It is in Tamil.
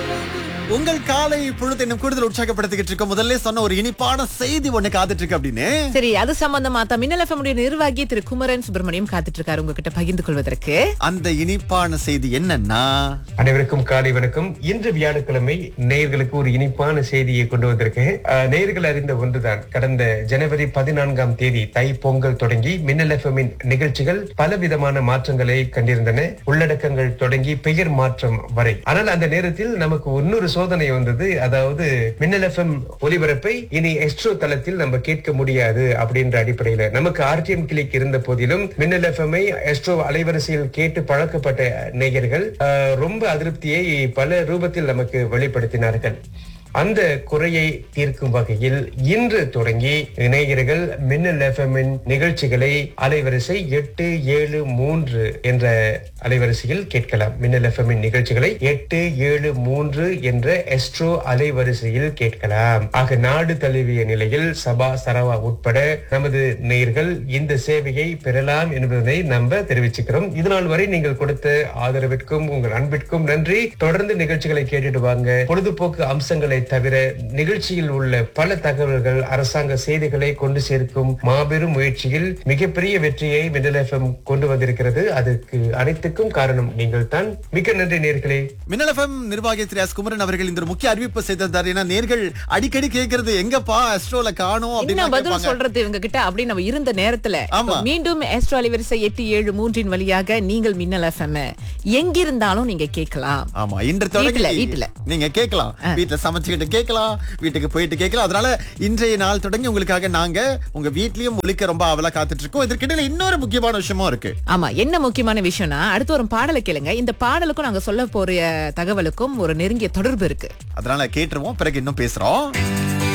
உங்கள் காலை பொழுது இன்னும் கூடுதல் உற்சாகப்படுத்திக்கிட்டு இருக்க முதல்ல சொன்ன ஒரு இனிப்பான செய்தி ஒண்ணு காத்துட்டு இருக்கு அப்படின்னு சரி அது சம்பந்தமா தான் மின்னல் FM உடைய நிர்வாகி திரு குமரன் சுப்பிரமணியம் காத்துட்டு இருக்காரு உங்ககிட்ட பகிர்ந்து கொள்வதற்கு அந்த இனிப்பான செய்தி என்னன்னா அனைவருக்கும் காலை வணக்கம் இன்று வியாழக்கிழமை நேயர்களுக்கு ஒரு இனிப்பான செய்தியை கொண்டு வந்திருக்கேன் அஹ், நேயர்கள் அறிந்த ஒன்றுதான் கடந்த ஜனவரி பதினான்காம் தேதி தை பொங்கல் தொடங்கி மின்னல் எஃப்எம்மின் நிகழ்ச்சிகள் பலவிதமான மாற்றங்களை கண்டிருந்தன உள்ளடக்கங்கள் தொடங்கி பெயர் மாற்றம் வரை ஆனால் அந்த நேரத்தில் நமக்கு இன்னொரு சோதனை வந்தது அதாவது மின்னல் எஃப்எம் ஒலிபரப்பை இனி எஸ்ட்ரோ தளத்தில் நம்ம கேட்க முடியாது அப்படின்ற அடிப்படையில நமக்கு ஆர்டிஎம் கிளிக் இருந்த போதிலும் மின்னல் எஃப்எம்ஐ எஸ்ட்ரோ அலைவரிசையில் கேட்டு பழக்கப்பட்ட நேயர்கள் அஹ், ரொம்ப அதிருப்தியை பல ரூபத்தில் நமக்கு வெளிப்படுத்தினார்கள் அந்த குறையை தீர்க்கும் வகையில் இன்று தொடங்கி நேயர்கள் மின்னல் எஃப்எம்மின் நிகழ்ச்சிகளை அலைவரிசை எட்டு ஏழு மூன்று என்ற அலைவரிசையில் கேட்கலாம் மின்னல் எஃப்எம்மின் நிகழ்ச்சிகளை எட்டு ஏழு மூன்று என்ற எஸ்ட்ரோ அலைவரிசையில் கேட்கலாம் ஆக நாடு தழுவிய நிலையில் சபா சரவா உட்பட நமது நேயர்கள் இந்த சேவையை பெறலாம் என்பதை நம்ப தெரிவிச்சுக்கிறோம் இதனால் வரை நீங்கள் கொடுத்த ஆதரவிற்கும் உங்கள் அன்பிற்கும் நன்றி தொடர்ந்து நிகழ்ச்சிகளை கேட்டுட்டு வாங்க பொழுதுபோக்கு அம்சங்களை தவிர நிகழ்ச்சியில் உள்ள பல தகவல்கள் அரசாங்க செய்திகளை கொண்டு சேர்க்கும் மாபெரும் முயற்சியில் மிகப்பெரிய வெற்றியை மின்னல் எஃப்எம் கொண்டு வந்திருக்கிறது அதுக்கு அனைத்துக்கும் காரணம் நீங்கள் தான் மிக்க நன்றி நேர்களே மின்னல் எஃப்எம் நிர்வாகி திரு எஸ் குமரன் அவர்கள் இந்த ஒரு முக்கிய அறிவிப்பு செய்திருந்தார் ஏன்னா நேர்கள் அடிக்கடி கேக்குறது எங்கப்பா அஸ்ட்ரோல காணோம் என்ன அப்படின்னு பதில் கேட்பாங்க. சொல்றது இவங்க கிட்ட அப்படி நம்ம இருந்த நேரத்துல ஆமா. இப்ப மீண்டும் எஸ்ட்ரோ அலைவரிசை எட்டு ஏழு மூன்றின் வழியாக நீங்கள் மின்னல் எஃப்எம் எங்கிருந்தாலும் நீங்க கேட்கலாம் ஆமா இன்று தொடங்கி வீட்டுல, வீட்டுல. நீங்க கேட்கலாம் வீட்டுல சமைச்சுக்கிட்டு கேட்கலாம் வீட்டுக்கு போயிட்டு கேட்கலாம் அதனால இன்றைய நாள் தொடங்கி உங்களுக்காக நாங்க உங்க வீட்லயும் ஒலிக்க ரொம்ப அவலா காத்துட்டு இருக்கோம் இதற்கிடையில இன்னொரு முக்கியமான விஷயமும் இருக்கு ஆமா என்ன முக்கியமான விஷயம்னா அடுத்து ஒரு பாடலை கேளுங்க இந்த பாடலுக்கும் நாங்க சொல்ல போற தகவலுக்கும் ஒரு நெருங்கிய தொடர்பு இருக்கு அதனால கேட்டுருவோம் பிறகு இன்னும் பேசுறோம்